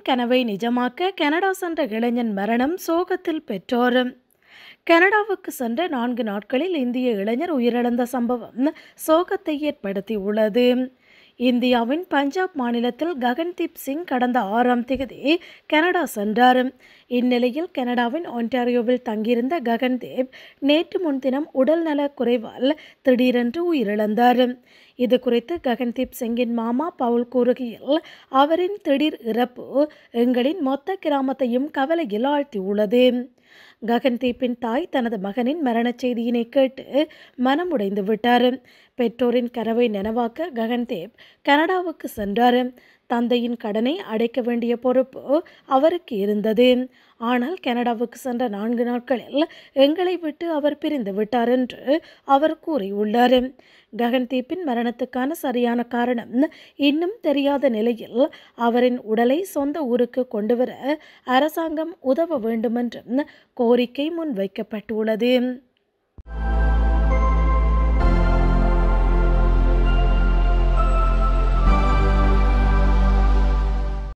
கனவை நிஜமாக்க கனடா சென்ற இளைஞன் மரணம் சோகத்தில் பெற்றோர் கனடாவுக்கு சென்ற நான்கு நாட்களில் இந்திய இளைஞர் உயிரிழந்த சம்பவம் சோகத்தை ஏற்படுத்தியுள்ளது இந்தியாவின் பஞ்சாப் மாநிலத்தில் ககன்தீப் சிங் கடந்த ஆறாம் தேதி கனடா சென்றார் இந்நிலையில் கனடாவின் ஒன்டாரியோவில் தங்கியிருந்த ககன்தீப் நேற்று முன்தினம் உடல்நலக் குறைவால் திடீரென்று உயிரிழந்தார் இது குறித்து ககன்தீப் சிங்கின் மாமா பவுல் கூறுகையில் அவரின் திடீர் இறப்பு எங்களின் மொத்த கிராமத்தையும் கவலையில் ஆழ்த்தியுள்ளது ககன்தீப்பின் தாய் தனது மகனின் மரணச் செய்தியினை கேட்டு மனமுடைந்து விட்டார் பெற்றோரின் கனவை நனவாக்க ககன்தேப் கனடாவுக்கு சென்றார் தந்தையின் கடனை அடைக்க வேண்டிய பொறுப்பு அவருக்கு இருந்தது ஆனால் கனடாவுக்கு சென்ற நான்கு நாட்களில் எங்களை விட்டு அவர் பிரிந்து விட்டார் என்று அவர் கூறியுள்ளார் ககன்தீப்பின் மரணத்துக்கான சரியான காரணம் இன்னும் தெரியாத நிலையில் அவரின் உடலை சொந்த ஊருக்கு கொண்டுவர அரசாங்கம் உதவ வேண்டுமென்றும் கோரிக்கை முன்வைக்கப்பட்டுள்ளது